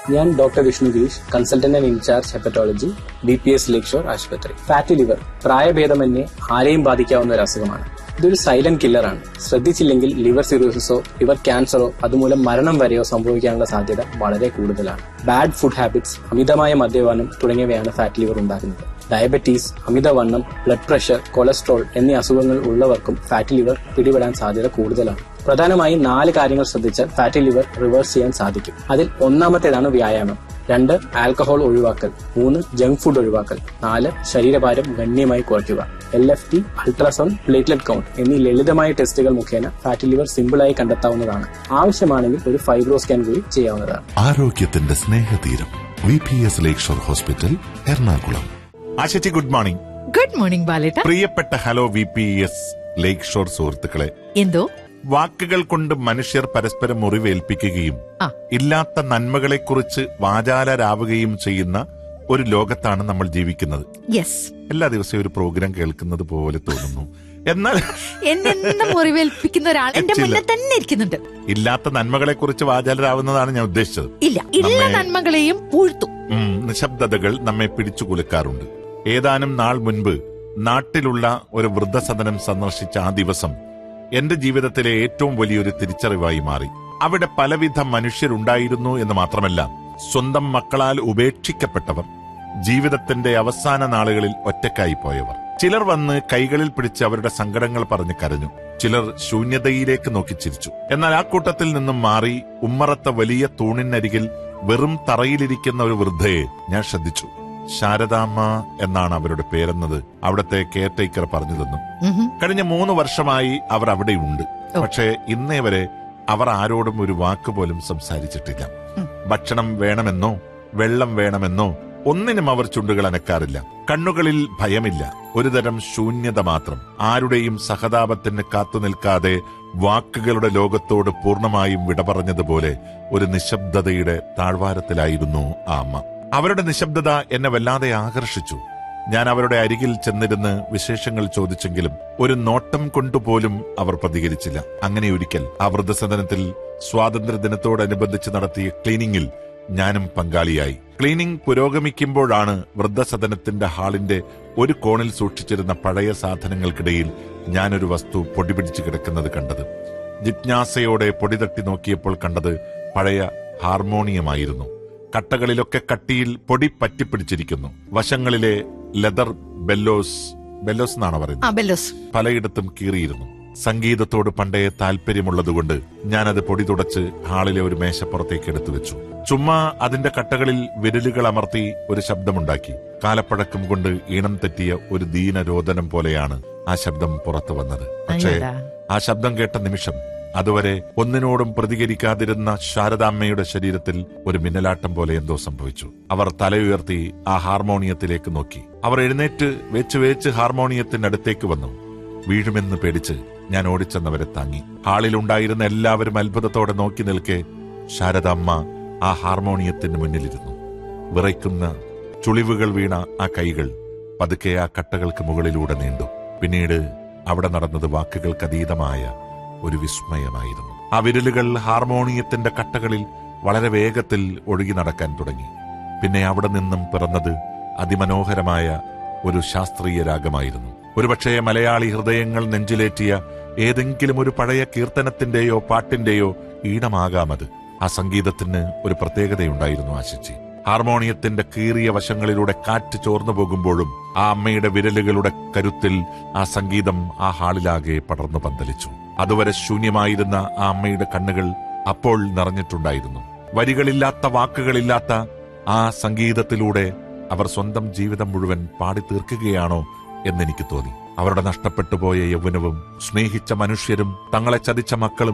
ഞാൻ doctor Vishnu Girish consultant and incharge hepatology B P S lake shore ആശുപത്രി fatty liver പ്രായഭേദമന്യേ ആരെയും ബാധിക്കാവുന്ന ഒരു അസുഖമാണ് ഇതൊരു സൈലന്റ് കില്ലറാണ് ശ്രദ്ധിച്ചില്ലെങ്കിൽ ലിവർ സിറോസിസോ ലിവർ ക്യാൻസറോ അതുമൂലം മരണം വരെയോ സംഭവിക്കാനുള്ള സാധ്യത വളരെ കൂടുതലാണ് ബാഡ് ഫുഡ് ഹാബിറ്റ്സ് അമിതമായ മദ്യപാനം തുടങ്ങിയവയാണ് ഫാറ്റ് ലിവർ ഉണ്ടാക്കുന്നത് ഡയബറ്റീസ് അമിതവണ്ണം ബ്ലഡ് പ്രഷർ കൊളസ്ട്രോൾ എന്നീ അസുഖങ്ങൾ ഉള്ളവർക്കും ഫാറ്റി ലിവർ പിടിപെടാൻ സാധ്യത കൂടുതലാണ് പ്രധാനമായും നാല് കാര്യങ്ങൾ ശ്രദ്ധിച്ചാൽ ഫാറ്റി ലിവർ റിവേഴ്സ് ചെയ്യാൻ സാധിക്കും അതിൽ ഒന്നാമത്തേതാണ് വ്യായാമം രണ്ട് ആൽക്കഹോൾ ഒഴിവാക്കൽ മൂന്ന് ജങ്ക് ഫുഡ് ഒഴിവാക്കൽ നാല് ശരീരഭാരം ഗണ്യമായി കുറയ്ക്കുക L F T ultrasound platelet count എന്നീ ലളിതമായ ടെസ്റ്റുകൾ മുഖേന ഫാറ്റി ലിവർ സിമ്പിളായി കണ്ടെത്താവുന്നതാണ് ആവശ്യമാണെങ്കിൽ ഒരു ഫൈബ്രോ സ്കാൻ കൂടി ചെയ്യാവുന്നതാണ് ആരോഗ്യത്തിന്റെ Snehatheeram V P S lake shore hospital Ernakulam ആശച്ചി ഗുഡ് മോർണിംഗ് ഗുഡ് മോർണിംഗ് ബാലേട്ട പ്രിയപ്പെട്ട hello V P S lake shore സുഹൃത്തുക്കളെ എന്തോ വാക്കുകൾ കൊണ്ട് മനുഷ്യർ പരസ്പരം മുറിവേൽപ്പിക്കുകയും ആ. ഇല്ലാത്ത നന്മകളെക്കുറിച്ച് വാചാലരാവുകയും ചെയ്യുന്ന ഒരു ലോകത്താണ് നമ്മൾ ജീവിക്കുന്നത് യെസ് എല്ലാ ദിവസവും ഒരു പ്രോഗ്രാം കേൾക്കുന്നത് പോലെ തോന്നുന്നു എന്നാൽ എന്നെന്നും മുറിവേൽപ്പിക്കുന്ന ഒരാൾ എന്റെ ചില- മുന്നിൽ തന്നെ ഇരിക്കുന്നുണ്ട് ഇല്ലാത്ത നന്മകളെക്കുറിച്ച് വാചാലരാവുന്നതാണ് ഞാൻ ഉദ്ദേശിച്ചത് ഇല്ല ഇല്ല നമ്മെ- നന്മകളെയും പൂഴ്ത്തു ഉം, നിശബ്ദതകൾ നമ്മെ പിടിച്ചു കുലുക്കാറുണ്ട് ഏതാനും നാൾ മുൻപ് നാട്ടിലുള്ള ഒരു വൃദ്ധസദനം സന്ദർശിച്ച ആ ദിവസം എന്റെ ജീവിതത്തിലെ ഏറ്റവും വലിയൊരു തിരിച്ചറിവായി മാറി അവിടെ പലവിധ മനുഷ്യരുണ്ടായിരുന്നു എന്ന് മാത്രമല്ല സ്വന്തം മക്കളാൽ ഉപേക്ഷിക്കപ്പെട്ടവർ ജീവിതത്തിന്റെ അവസാന നാളുകളിൽ ഒറ്റക്കായി പോയവർ ചിലർ വന്ന് കൈകളിൽ പിടിച്ച് അവരുടെ സങ്കടങ്ങൾ പറഞ്ഞ് കരഞ്ഞു ചിലർ ശൂന്യതയിലേക്ക് നോക്കി ചിരിച്ചു എന്നാൽ ആ കൂട്ടത്തിൽ നിന്നും മാറി ഉമ്മറത്തെ വലിയ തൂണിനരികിൽ വെറും തറയിലിരിക്കുന്ന ഒരു വൃദ്ധയെ ഞാൻ ശ്രദ്ധിച്ചു ശാരദാമ്മ എന്നാണ് അവരുടെ പേരെന്നത് അവിടുത്തെ കെയർടേക്കർ പറഞ്ഞു തന്നു ഉഹും. കഴിഞ്ഞ മൂന്ന് വർഷമായി അവർ അവിടെയുണ്ട് ഓ. പക്ഷേ ഇന്നേ വരെ അവർ ആരോടും ഒരു വാക്ക് പോലും സംസാരിച്ചിട്ടില്ല ഉം. ഭക്ഷണം വേണമെന്നോ വെള്ളം വേണമെന്നോ ഒന്നിനും അവർ ചുണ്ടുകൾ അനക്കാറില്ല കണ്ണുകളിൽ ഭയമില്ല ഒരുതരം ശൂന്യത മാത്രം ആരുടെയും സഹതാപത്തിന് കാത്തു നിൽക്കാതെ വാക്കുകളുടെ ലോകത്തോട് പൂർണ്ണമായും വിട പറഞ്ഞതുപോലെ ഒരു നിശബ്ദതയുടെ താഴ്വാരത്തിലായിരുന്നു ആ അമ്മ അവരുടെ നിശബ്ദത എന്നെ വല്ലാതെ ആകർഷിച്ചു ഞാൻ അവരുടെ അരികിൽ ചെന്നിരുന്ന് വിശേഷങ്ങൾ ചോദിച്ചെങ്കിലും ഒരു നോട്ടം കൊണ്ടുപോലും അവർ പ്രതികരിച്ചില്ല അങ്ങനെ ഒരിക്കൽ ആ വൃദ്ധസദനത്തിൽ സ്വാതന്ത്ര്യ ദിനത്തോടനുബന്ധിച്ച് നടത്തിയ ക്ലീനിങ്ങിൽ ഞാനും പങ്കാളിയായി ക്ലീനിംഗ് പുരോഗമിക്കുമ്പോഴാണ് വൃദ്ധസദനത്തിന്റെ ഹാളിന്റെ ഒരു കോണിൽ സൂക്ഷിച്ചിരുന്ന പഴയ സാധനങ്ങൾക്കിടയിൽ ഞാനൊരു വസ്തു പൊടിപിടിച്ച് കിടക്കുന്നത് കണ്ടത് ജിജ്ഞാസയോടെ പൊടി തട്ടി നോക്കിയപ്പോൾ കണ്ടത് പഴയ ഹാർമോണിയമായിരുന്നു കട്ടകളിലൊക്കെ കട്ടിയിൽ പൊടി പറ്റിപ്പിടിച്ചിരിക്കുന്നു വശങ്ങളിലെ ലെതർ ബെല്ലോസ് ബെല്ലോസ് എന്നാണ് ആ പറയുന്നത് ബെല്ലോസ് പലയിടത്തും കീറിയിരുന്നു സംഗീതത്തോട് പണ്ടേ താല്പര്യമുള്ളതുകൊണ്ട് ഞാനത് പൊടി തുടച്ച് ഹാളിലെ ഒരു മേശപ്പുറത്തേക്ക് എടുത്തു വെച്ചു ചുമ്മാ അതിന്റെ കട്ടകളിൽ വിരലുകൾ അമർത്തി ഒരു ശബ്ദമുണ്ടാക്കി കാലപ്പഴക്കം കൊണ്ട് ഈണം തെറ്റിയ ഒരു ദീനരോദനം പോലെയാണ് ആ ശബ്ദം പുറത്തു വന്നത് പക്ഷേ അയ്യടാ. ആ ശബ്ദം കേട്ട നിമിഷം അതുവരെ ഒന്നിനോടും പ്രതികരിക്കാതിരുന്ന ശാരദാമ്മയുടെ ശരീരത്തിൽ ഒരു മിന്നലാട്ടം പോലെ എന്തോ സംഭവിച്ചു അവർ തലയുയർത്തി ആ ഹാർമോണിയത്തിലേക്ക് നോക്കി അവർ എഴുന്നേറ്റ് വേച്ച് വേച്ച് ഹാർമോണിയത്തിന്റെ അടുത്തേക്ക് വന്നു വീഴുമെന്ന് പേടിച്ച് ഞാൻ ഓടിച്ചെന്നവരെ താങ്ങി ഹാളിലുണ്ടായിരുന്ന എല്ലാവരും അത്ഭുതത്തോടെ നോക്കി നിൽക്കെ ശാരദാമ്മ ആ ഹാർമോണിയത്തിന് മുന്നിലിരുന്നു വിറയ്ക്കുന്ന ചുളിവുകൾ വീണ ആ കൈകൾ പതുക്കെ ആ കട്ടകൾക്ക് മുകളിലൂടെ നീണ്ടു പിന്നീട് അവിടെ നടന്നത് വാക്കുകൾക്കതീതമായ ഒരു വിസ്മയമായിരുന്നു ആ വിരലുകൾ ഹാർമോണിയത്തിന്റെ കട്ടകളിൽ വളരെ വേഗത്തിൽ ഒഴുകി നടക്കാൻ തുടങ്ങി പിന്നെ അവിടെ നിന്നും പിറന്നത് അതിമനോഹരമായ ഒരു ശാസ്ത്രീയ രാഗമായിരുന്നു ഒരുപക്ഷേ മലയാളി ഹൃദയങ്ങൾ നെഞ്ചിലേറ്റിയ ഏതെങ്കിലും ഒരു പഴയ കീർത്തനത്തിന്റെയോ പാട്ടിന്റെയോ ഈണമാകാമത് ആ സംഗീതത്തിന് ഒരു പ്രത്യേകതയുണ്ടായിരുന്നു ആശിച്ചി ഹാർമോണിയത്തിന്റെ കീറിയ വശങ്ങളിലൂടെ കാറ്റ് ചോർന്നു പോകുമ്പോഴും ആ അമ്മയുടെ വിരലുകളുടെ കരുത്തിൽ ആ സംഗീതം ആ ഹാളിലാകെ പടർന്നു പന്തലിച്ചു അതുവരെ ശൂന്യമായിരുന്ന ആ അമ്മയുടെ കണ്ണുകൾ അപ്പോൾ നിറഞ്ഞിട്ടുണ്ടായിരുന്നു വരികളില്ലാത്ത വാക്കുകളില്ലാത്ത ആ സംഗീതത്തിലൂടെ അവർ സ്വന്തം ജീവിതം മുഴുവൻ പാടി തീർക്കുകയാണോ എന്നെനിക്ക് തോന്നി അവരുടെ നഷ്ടപ്പെട്ടു പോയ യൗവനവും സ്നേഹിച്ച മനുഷ്യരും തങ്ങളെ ചതിച്ച മക്കളും